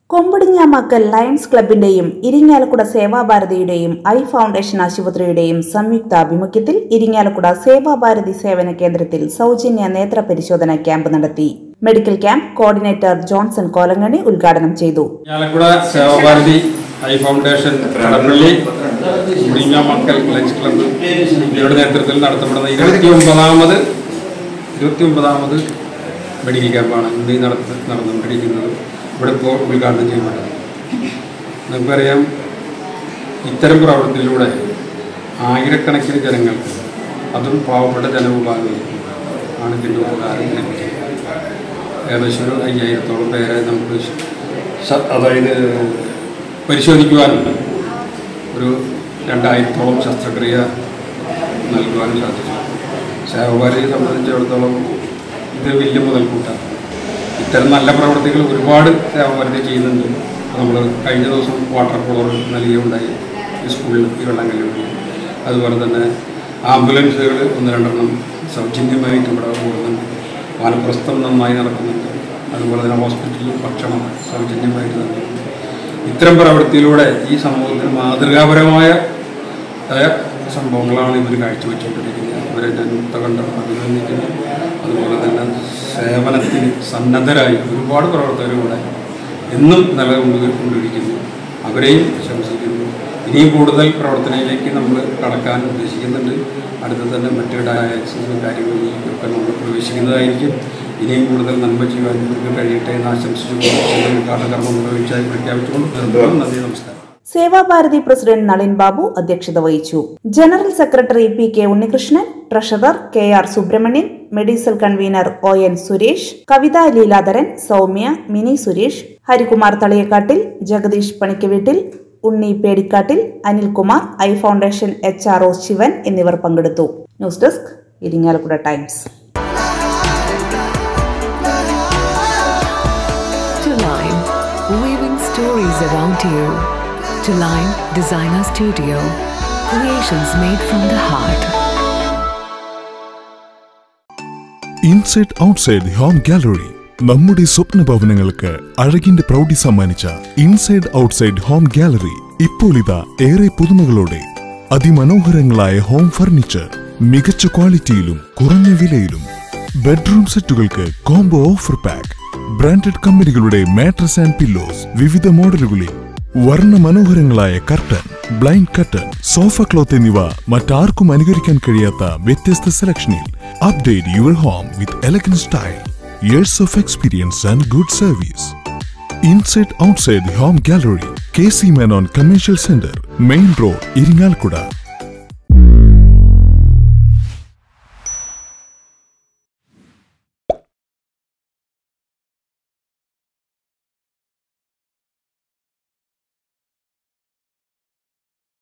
കൊമ്പടിഞ്ഞാമക്കൽ lions ക്ലബിന്റെയും ഇരിങ്ങാലക്കുട സേവാഭാരതിയുടെയും eye foundation ആശുപത്രിയുടെയും സംയുക്താഭിമുഖ്യത്തിൽ ഇരിങ്ങാലക്കുട സേവാഭാരതി സേവന കേന്ദ്രത്തിൽ സൗജന്യ നേത്ര പരിശോധന ക്യാമ്പ് നടത്തി medical camp coordinator Johnson Kolangani ഉദ്ഘാടനം ചെയ്തു Njalakuda Sevabharathi eye foundation Kadappally Mudinjamakkal lions club ഇവരുടെ നേതൃത്വത്തിൽ നടത്തപ്പെടുന്ന ഇരുപത്തി ഒമ്പതാമത് ഇരുപത്തി ഒമ്പതാമത് മെഡിക്കൽ ക്യാമ്പാണ് ഇന്ന് ഈ നടത്ത നടന്നുകൊണ്ടിരിക്കുന്നത് ഇവിടെ ഇപ്പോൾ ഉദ്ഘാടനം ചെയ്യപ്പെട്ടത് നമുക്കറിയാം ഇത്തരം പ്രവർത്തനത്തിലൂടെ ആയിരക്കണക്കിന് ജനങ്ങൾക്ക് അതും പാവപ്പെട്ട ജനവിഭാഗങ്ങൾക്ക് ആണ് ഇതിൻ്റെ ഉപകാരം ലഭിക്കുന്നത് ഏകദേശം ഒരു അയ്യായിരത്തോളം പേരെ നമുക്ക് ശ- അതായത് പരിശോധിക്കുവാനുണ്ട് ഒരു രണ്ടായിരത്തോളം ശസ്ത്രക്രിയ നൽകുവാനും സാധിച്ചു സേവഭാരതിയെ സംബന്ധിച്ചിടത്തോളം ഇത് വലിയ മുതൽക്കൂട്ടാണ് ഇത്തരം നല്ല പ്രവർത്തികൾ ഒരുപാട് സേവഭാരതി ചെയ്യുന്നുണ്ട് നമ്മൾ കഴിഞ്ഞ ദിവസം വാട്ടർ കൂളർ നൽകിയുണ്ടായി ഈ സ്കൂളിൽ ഈ വെള്ളങ്കല്ലുകളിൽ അതുപോലെ തന്നെ ആംബുലൻസുകൾ ഒന്ന് രണ്ടെണ്ണം സൗജന്യമായിട്ട് ഇവിടെ ഓടുന്നുണ്ട് വാനപ്രസ്ഥം നന്നായി നടക്കുന്നുണ്ട് അതുപോലെ തന്നെ ഹോസ്പിറ്റലിൽ ഭക്ഷണം സൗജന്യമായിട്ട് നൽകുന്നുണ്ട് ഇത്തരം പ്രവൃത്തിയിലൂടെ ഈ സമൂഹത്തിന് മാതൃകാപരമായ ആയ സംഭവങ്ങളാണ് ഇവർ കാഴ്ചവെച്ചുകൊണ്ടിരിക്കുന്നത് ഇവരെ ഞാൻ കണ്ട് അഭിനന്ദിക്കുന്നു അതുപോലെ തന്നെ സേവനത്തിന് സന്നദ്ധരായി ഒരുപാട് പ്രവർത്തകരുടെ എന്നും നിലകൊണ്ട് കൊണ്ടിരിക്കുന്നു അവരെയും പ്രശംസിക്കുന്നു ഇനിയും കൂടുതൽ പ്രവർത്തനയിലേക്ക് നമ്മൾ കടക്കാൻ ഉദ്ദേശിക്കുന്നുണ്ട് അടുത്ത് തന്നെ മറ്റു ഡയാലിസിസും കാര്യങ്ങളിലേക്കൊക്കെ നമ്മൾ പ്രവേശിക്കുന്നതായിരിക്കും ഇനിയും കൂടുതൽ നന്മ ചെയ്യുവാൻ ഇവർക്ക് കഴിയട്ടെ എന്ന് ആശംസിച്ചുകൊണ്ട് ഉദ്ഘാടന കർമ്മം നിർവഹിച്ചായി പ്രഖ്യാപിച്ചുകൊണ്ട് നിർത്തുന്നു നന്ദി നമസ്കാരം സേവാഭാരതി പ്രസിഡന്റ് നളിൻ ബാബു അധ്യക്ഷത വഹിച്ചു general secretary P K Unnikrishnan treasurer K R Subrahmanyan medical convener O N Suresh Kavitha Leeladharan Soumya Mini Suresh Harikumar Thaliyakkattil Jagadish Panikkaveettil Unni Pedikkattil Anilkumar eye foundation H R O Sivan എന്നിവർ പങ്കെടുത്തു news desk Irinjalakuda times To Line, weaving stories around you. To Line Designer Studio, creations made from the heart. Inside outside home gallery നമ്മുടെ സ്വപ്ന ഭവനങ്ങൾക്ക് അഴകിന്റെ പ്രൗഢി സമ്മാനിച്ച inside outside home gallery ഇപ്പോൾ ഇതാ ഏറെ പുതുമകളോടെ അതിമനോഹരങ്ങളായ home furniture മികച്ച ക്വാളിറ്റിയിലും കുറഞ്ഞ വിലയിലും ബെഡ്റൂം സെറ്റുകൾക്ക് കോംബോ ഓഫർ പാക്ക് ബ്രാൻഡഡ് കമ്പനികളുടെ മാട്രസ് ആൻഡ് പില്ലോസ് വിവിധ മോഡലുകളിൽ വർണ്ണ മനോഹരങ്ങളായ curtain blind curtain sofa cloth എന്നിവ മറ്റാർക്കും അനുകരിക്കാൻ കഴിയാത്ത വ്യത്യസ്ത സെലക്ഷനിൽ update your home with elegant style years of experience and good service inside outside home gallery K C Menon commercial centre main road Irinjalakuda